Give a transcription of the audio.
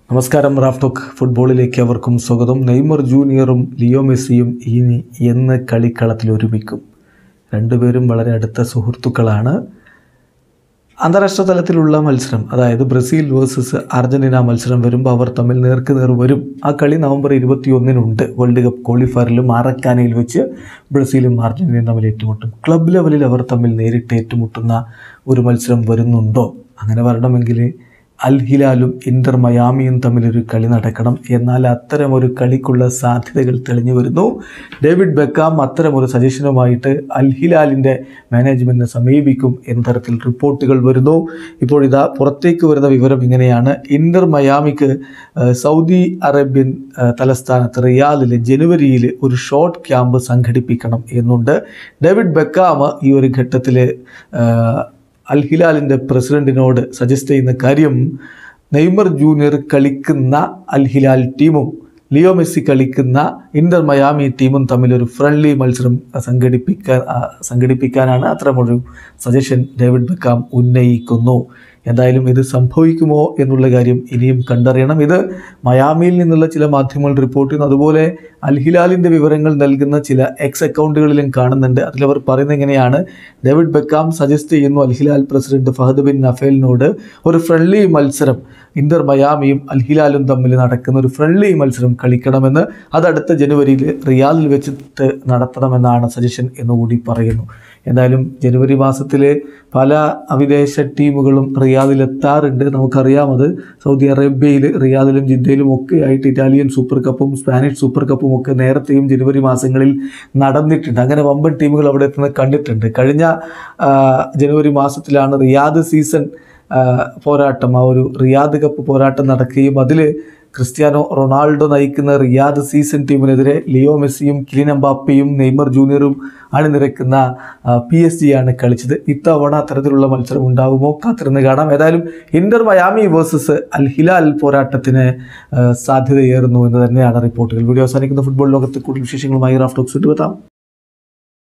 നമസ്കാരം റാഫ്ടോക്ക് ഫുട്ബോളിലേക്ക് അവർക്കും സ്വാഗതം നെയ്മർ ജൂനിയറും ലിയോ മെസ്സിയും ഇനി എന്ന് കളിക്കളത്തിൽ ഒരുമിക്കും രണ്ടുപേരും വളരെ അടുത്ത സുഹൃത്തുക്കളാണ് അന്താരാഷ്ട്ര തലത്തിലുള്ള മത്സരം അതായത് ബ്രസീൽ വേഴ്സസ് അർജന്റീന മത്സരം വരുമ്പോൾ അവർ തമ്മിൽ നേർക്ക് നേർ വരും ആ കളി നവംബർ ഇരുപത്തിയൊന്നിനുണ്ട് വേൾഡ് കപ്പ് ക്വാളിഫയറിൽ മാറക്കാനയിൽ വെച്ച് ബ്രസീലും അർജന്റീനയും തമ്മിൽ ഏറ്റുമുട്ടും ക്ലബ് ലെവലിൽ അവർ തമ്മിൽ നേരിട്ട് ഏറ്റുമുട്ടുന്ന ഒരു മത്സരം വരുന്നുണ്ടോ അങ്ങനെ വരണമെങ്കിൽ അൽ ഹിലാലും ഇന്റർ മയാമിയും തമ്മിലൊരു കളി നടക്കണം എന്നാൽ അത്തരം ഒരു കളിക്കുള്ള സാധ്യതകൾ തെളിഞ്ഞു വരുന്നു ഡേവിഡ് ബെക്കാം അത്തരം ഒരു സജഷനുമായിട്ട് അൽ ഹിലാലിൻ്റെ മാനേജ്മെൻറ്റിനെ സമീപിക്കും എന്ന തരത്തിൽ റിപ്പോർട്ടുകൾ വരുന്നു ഇപ്പോൾ ഇതാ പുറത്തേക്ക് വരുന്ന വിവരം ഇങ്ങനെയാണ് ഇന്റർ മയാമിക്ക് ഏഹ്, സൗദി അറേബ്യൻ ഏഹ്, തലസ്ഥാനത്ത് റിയാദിൽ ജനുവരിയിൽ ഒരു ഷോർട്ട് ക്യാമ്പ് സംഘടിപ്പിക്കണം എന്നുണ്ട് ഡേവിഡ് ബെക്കാം ഈ ഒരു ഘട്ടത്തിൽ അൽ ഹിലാലിൻ്റെ പ്രസിഡന്റിനോട് സജസ്റ്റ് ചെയ്യുന്ന കാര്യം നെയ്മർ ജൂനിയർ കളിക്കുന്ന അൽ ഹിലാൽ ടീമും ലിയോ മെസ്സി കളിക്കുന്ന ഇന്റർ മയാമി ടീമും തമ്മിൽ ഒരു ഫ്രണ്ട്ലി മത്സരം സംഘടിപ്പിക്കാൻ ആ, സംഘടിപ്പിക്കാനാണ് അത്തരമൊരു സജഷൻ ഡേവിഡ് ബെക്കാം ഉന്നയിക്കുന്നു എന്തായാലും ഇത് സംഭവിക്കുമോ എന്നുള്ള കാര്യം ഇനിയും കണ്ടറിയണം ഇത് മയാമിയിൽ നിന്നുള്ള ചില മാധ്യമങ്ങൾ റിപ്പോർട്ട് ചെയ്യുന്നു അതുപോലെ അൽ ഹിലാലിൻ്റെ വിവരങ്ങൾ നൽകുന്ന ചില എക്സ് അക്കൗണ്ടുകളിലും കാണുന്നുണ്ട് അതിലവർ പറയുന്നത് എങ്ങനെയാണ് ഡേവിഡ് ബെക്കാം സജസ്റ്റ് ചെയ്യുന്നു Al Hilal president Fahad bin നഫേലിനോട് ഒരു ഫ്രണ്ട്ലി മത്സരം ഇന്റർ മയാമിയും അൽ ഹിലാലും തമ്മിൽ നടക്കുന്ന ഒരു ഫ്രണ്ട്ലി മത്സരം കളിക്കണമെന്ന് അത് അടുത്ത ജനുവരിയിൽ റിയാദിൽ വെച്ചിട്ട് നടത്തണമെന്നാണ് സജഷൻ എന്നുകൂടി പറയുന്നു എന്തായാലും ജനുവരി മാസത്തിൽ പല വിദേശ ടീമുകളും റിയാദിൽ എത്താറുണ്ട് നമുക്കറിയാം അത് സൗദി അറേബ്യയിൽ റിയാദിലും ജിദ്ദയിലും ഒക്കെ ആയിട്ട് ഇറ്റാലിയൻ സൂപ്പർ കപ്പും സ്പാനിഷ് സൂപ്പർ കപ്പും ഒക്കെ നേരത്തെയും ജനുവരി മാസങ്ങളിൽ നടന്നിട്ടുണ്ട് അങ്ങനെ വമ്പൻ ടീമുകൾ അവിടെ എത്തുന്നത് കണ്ടിട്ടുണ്ട് കഴിഞ്ഞ ആ, ജനുവരി മാസത്തിലാണ് റിയാദ് സീസൺ ആ, പോരാട്ടം ആ ഒരു റിയാദ് കപ്പ് പോരാട്ടം നടക്കുകയും അതിൽ ക്രിസ്ത്യാനോ റൊണാൾഡോ നയിക്കുന്ന റിയാദ് സീസൺ ടീമിനെതിരെ ലിയോ മെസ്സിയും കിലിൻ എംബാപ്പയും നെയ്മർ ജൂനിയറും അണിനിരക്കുന്ന പി എസ് ജി ആണ് കളിച്ചത് ഇത്തവണ അത്തരത്തിലുള്ള മത്സരം ഉണ്ടാകുമോ കാത്തിരുന്ന് കാണാം ഏതായാലും Inter Miami versus Al Hilal പോരാട്ടത്തിന് ആ, സാധ്യതയേറുന്നു എന്ന് തന്നെയാണ് റിപ്പോർട്ടുകൾ വീഡിയോ അവസാനിക്കുന്ന ഫുട്ബോൾ ലോകത്ത് കൂടുതൽ വിശേഷങ്ങളുമായി റാഫ്റ്റോക്സ് എത്താം